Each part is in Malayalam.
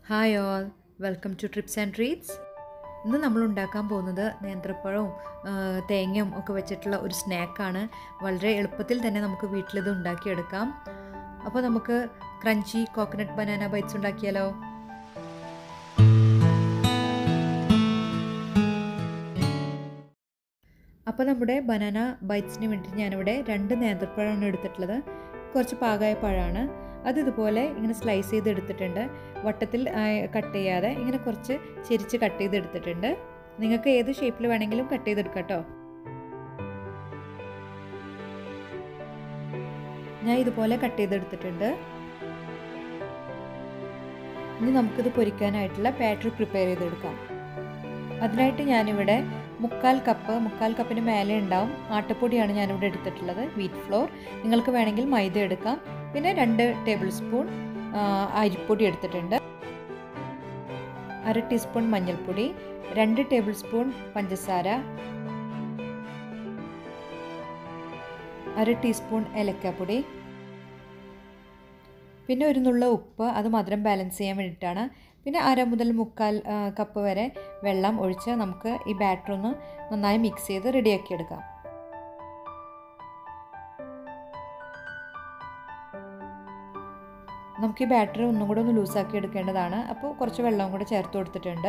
Hi all welcome to trips and treats ഇന്ന് നമ്മൾ ഉണ്ടാക്കാൻ പോകുന്നത് നേന്ത്രപ്പഴവും ആ, തേങ്ങയും ഒക്കെ വെച്ചിട്ടുള്ള ഒരു സ്നാക്കാണ് വളരെ എളുപ്പത്തിൽ തന്നെ നമുക്ക് വീട്ടിലിത് ഉണ്ടാക്കിയെടുക്കാം അപ്പോൾ നമുക്ക് ക്രഞ്ചി കോക്കനട്ട് ബനാന ബൈറ്റ്സ് ഉണ്ടാക്കിയാലോ അപ്പോൾ നമ്മുടെ ബനാന ബൈറ്റ്സിന് വേണ്ടി ഞാനിവിടെ രണ്ട് നേന്ത്രപ്പഴമാണ് എടുത്തിട്ടുള്ളത് കുറച്ച് പാകമായ പഴമാണ് അത് ഇതുപോലെ ഇങ്ങനെ സ്ലൈസ് ചെയ്ത് എടുത്തിട്ടുണ്ട് വട്ടത്തിൽ കട്ട് ചെയ്യാതെ ഇങ്ങനെ കുറച്ച് ചെരിച്ച് കട്ട് ചെയ്ത് എടുത്തിട്ടുണ്ട് നിങ്ങൾക്ക് ഏത് ഷേപ്പിൽ വേണമെങ്കിലും കട്ട് ചെയ്തെടുക്കാം കേട്ടോ ഞാൻ ഇതുപോലെ കട്ട് ചെയ്തെടുത്തിട്ടുണ്ട് ഇനി നമുക്കിത് പൊരിക്കാനായിട്ടുള്ള ബാറ്ററി പ്രിപ്പയർ ചെയ്തെടുക്കാം അതിനായിട്ട് ഞാനിവിടെ മുക്കാൽ കപ്പ് മുക്കാൽ കപ്പിന് മേലെ ഉണ്ടാവും ആട്ടപ്പൊടിയാണ് ഞാനിവിടെ എടുത്തിട്ടുള്ളത് വീറ്റ് ഫ്ലോർ നിങ്ങൾക്ക് വേണമെങ്കിൽ മൈദ എടുക്കാം പിന്നെ രണ്ട് ടേബിൾ സ്പൂൺ അരിപ്പൊടി എടുത്തിട്ടുണ്ട് അര ടീസ്പൂൺ മഞ്ഞൾപ്പൊടി രണ്ട് ടേബിൾ സ്പൂൺ പഞ്ചസാര അര ടീസ്പൂൺ ഏലക്കാപ്പൊടി പിന്നെ ഒരു നുള്ള ഉപ്പ് അത് മധുരം ബാലൻസ് ചെയ്യാൻ വേണ്ടിയിട്ടാണ് പിന്നെ അര മുതൽ മുക്കാൽ കപ്പ് വരെ വെള്ളം ഒഴിച്ച് നമുക്ക് ഈ ബാറ്റർ ഒന്ന് നന്നായി മിക്സ് ചെയ്ത് റെഡിയാക്കി എടുക്കാം നമുക്ക് ഈ ബാറ്റർ ഒന്നും കൂടെ ഒന്ന് ലൂസാക്കി എടുക്കേണ്ടതാണ് അപ്പോൾ കുറച്ച് വെള്ളവും കൂടെ ചേർത്ത് കൊടുത്തിട്ടുണ്ട്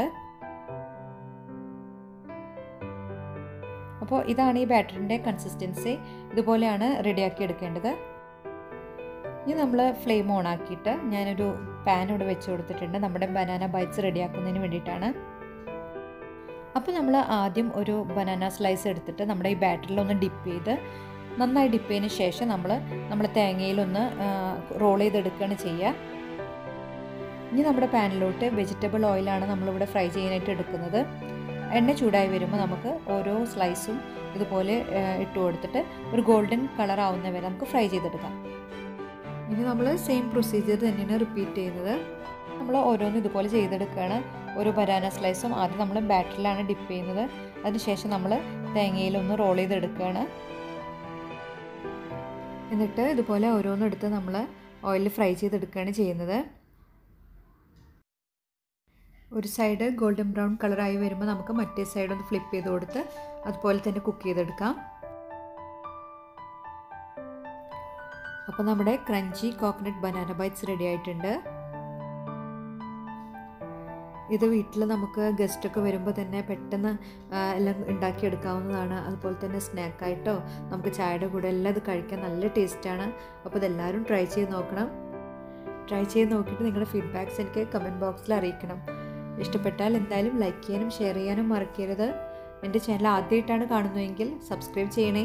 അപ്പോൾ ഇതാണ് ഈ ബാറ്ററിൻ്റെ കൺസിസ്റ്റൻസി ഇതുപോലെയാണ് റെഡിയാക്കി എടുക്കേണ്ടത് ഇനി നമ്മൾ ഫ്ലെയിം ഓൺ ആക്കിയിട്ട് ഞാനൊരു പാൻ ഇവിടെ വെച്ച് കൊടുത്തിട്ടുണ്ട് നമ്മുടെ ബനാന ബൈറ്റ്സ് റെഡിയാക്കുന്നതിന് വേണ്ടിയിട്ടാണ് അപ്പോൾ നമ്മൾ ആദ്യം ഒരു ബനാന സ്ലൈസ് എടുത്തിട്ട് നമ്മുടെ ഈ ബാറ്ററിൽ ഒന്ന് ഡിപ്പ് ചെയ്ത് നന്നായി ഡിപ്പ് ചെയ്തതിന് ശേഷം നമ്മൾ നമ്മുടെ തേങ്ങയിലൊന്ന് റോൾ ചെയ്തെടുക്കുകയാണ് ചെയ്യുക ഇനി നമ്മുടെ പാനിലോട്ട് വെജിറ്റബിൾ ഓയിലാണ് നമ്മളിവിടെ ഫ്രൈ ചെയ്യാനായിട്ട് എടുക്കുന്നത് എണ്ണ ചൂടായി വരുമ്പോൾ നമുക്ക് ഓരോ സ്ലൈസും ഇതുപോലെ ഇട്ട് കൊടുത്തിട്ട് ഒരു ഗോൾഡൻ കളർ ആവുന്ന വരെ നമുക്ക് ഫ്രൈ ചെയ്തെടുക്കാം ഇനി നമ്മൾ സെയിം പ്രൊസീജിയർ തന്നെയാണ് റിപ്പീറ്റ് ചെയ്യുന്നത് നമ്മൾ ഓരോന്നും ഇതുപോലെ ചെയ്തെടുക്കുകയാണ് ഓരോ ബനാന സ്ലൈസും ആദ്യം നമ്മൾ ബാറ്ററിലാണ് ഡിപ്പ് ചെയ്യുന്നത് അതിനുശേഷം നമ്മൾ തേങ്ങയിലൊന്ന് റോൾ ചെയ്തെടുക്കുകയാണ് എന്നിട്ട് ഇതുപോലെ ഓരോന്നും എടുത്ത് നമ്മൾ ഓയിലിൽ ഫ്രൈ ചെയ്തെടുക്കുകയാണ് ചെയ്യുന്നത് ഒരു സൈഡ് ഗോൾഡൻ ബ്രൗൺ കളറായി വരുമ്പോൾ നമുക്ക് മറ്റേ സൈഡ് ഒന്ന് ഫ്ലിപ്പ് ചെയ്ത് കൊടുത്ത് അതുപോലെ തന്നെ കുക്ക് ചെയ്തെടുക്കാം അപ്പോൾ നമ്മുടെ crunchy coconut banana bites ready ആയിട്ടുണ്ട് ഇത് വീട്ടിൽ നമുക്ക് ഗസ്റ്റൊക്കെ വരുമ്പോൾ തന്നെ പെട്ടെന്ന് എല്ലാം ഉണ്ടാക്കിയെടുക്കാവുന്നതാണ് അതുപോലെ തന്നെ സ്നാക്കായിട്ടോ നമുക്ക് ചായയുടെ കൂടെ എല്ലാം ഇത് കഴിക്കാൻ നല്ല ടേസ്റ്റാണ് അപ്പോൾ ഇതെല്ലാവരും ട്രൈ ചെയ്ത് നോക്കണം ട്രൈ ചെയ്ത് നോക്കിയിട്ട് നിങ്ങളുടെ ഫീഡ്ബാക്ക്സ് എനിക്ക് കമൻറ്റ് ബോക്സിൽ അറിയിക്കണം ഇഷ്ടപ്പെട്ടാൽ എന്തായാലും ലൈക്ക് ചെയ്യാനും ഷെയർ ചെയ്യാനും മറക്കരുത് എൻ്റെ ചാനൽ ആദ്യമായിട്ടാണ് കാണുന്നതെങ്കിൽ സബ്സ്ക്രൈബ് ചെയ്യണേ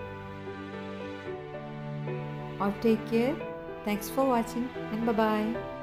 Or take care. Thanks for watching and bye bye.